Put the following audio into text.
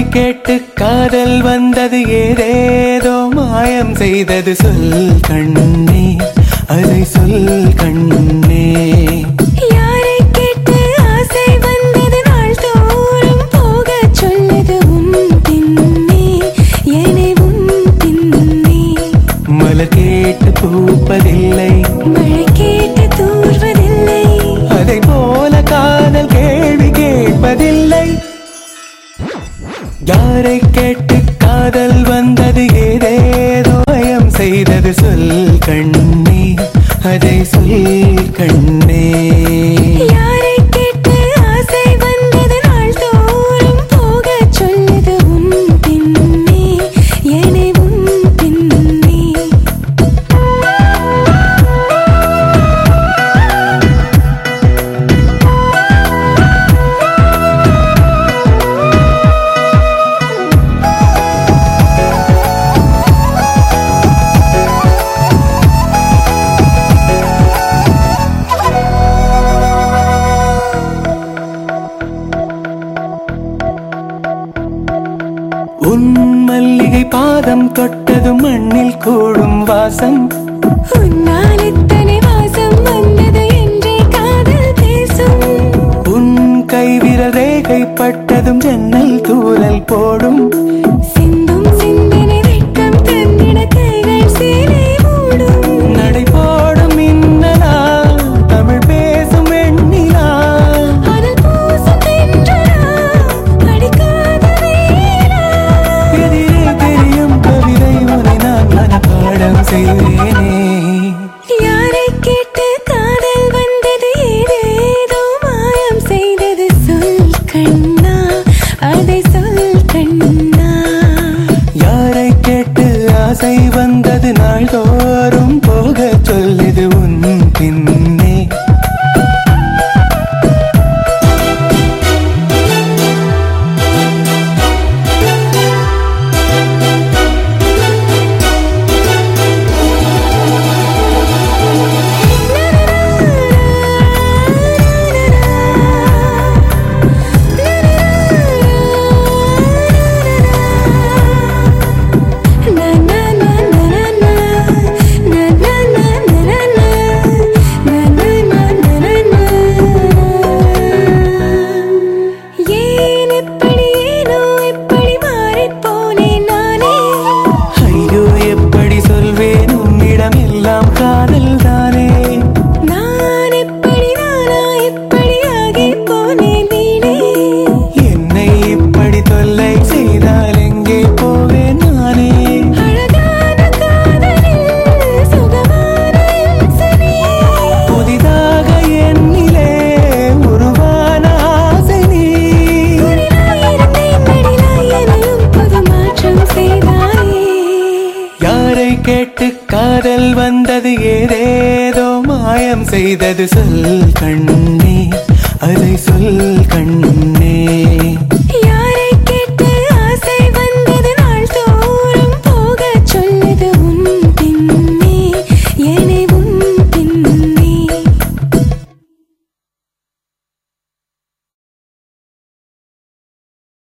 கேட்டு காதல் வந்தது ஏதேதோ மாயம் செய்தது சொல் கண்ணே அதை சொல் கண்ணே யாரை கேட்டு ஆசை வந்தது நாள் தோறும் போகச் சொல்லுது உன் பின்னே என்னை உன் பின்னே மலர் கேட்டு பூப்பதில்லை மழை கேட்டு தூர்வதில்லை அதை போல காதல் கேள்வி கேட்பதில்லை யாரை கேட்டு காதல் வந்தது ஏதேதோ பயம் செய்தது சொல் கண்ணே அதை சொல் கண்ணே யாரை கேட்டு ஆசை வந்தது நாள் தோறும் போகச் சொல்லுது உன் பின்னே என்னை உன் பின்னே உன் மல்லிகை பாதம் தொட்டதும் மண்ணில் கூடும் வாசம் உன்னால் இத்தனை வாசம் வந்தது என்றே காதல் பேசும் உன் கைவிரல் ரேகை பட்டதும் ஜன்னல் தூரல் போடும் சிந்தும் சிந்தனை வெட்கம் தந்திட கைகள் சேலை மூடும் நடை போடும் மின்னலா தமிழ் பேசும் வெண்ணிலா அனல் பூசும் தென்றலா அடிக்காத வேலா எதிரே தெரியும் கவிதை உனை நான் மனப்பாடம் செய்வேனே யாரை கேட்டு காதல் வந்தது ஏதேதோ மாயம் செய்தது சொல் கண்ணா அதை சொல் கண்ணா யாரை கேட்டு ஆசை வந்தது நாள்தோறும் போக சொல்லுது உன் பின்னே ஏன் இப்படி ஏனோ இப்படி மாறிப்போனேன் நானே ஐயோ எப்படி சொல்வேன் உன்னிடம் எல்லாம் காதல் தானே நான் எப்படி நானா இப்படி ஆகி போனேன் வீணே என்னை இப்படி தொல்லை செய்தால் எங்கே போவேன் நானே அழகான காதலில் சுகமான இம்சனே. புதிதாக என்னிலே உருவான ஆசை நீ குளிராயிருந்தேன் நடிலாய் எனையும் புது மாற்றம் செய்தாயே. யாரை கேட்டு காதல் வந்தது ஏதேதோ மாயம் செய்தது சொல் கண்ணே அதை சொல் கண்ணே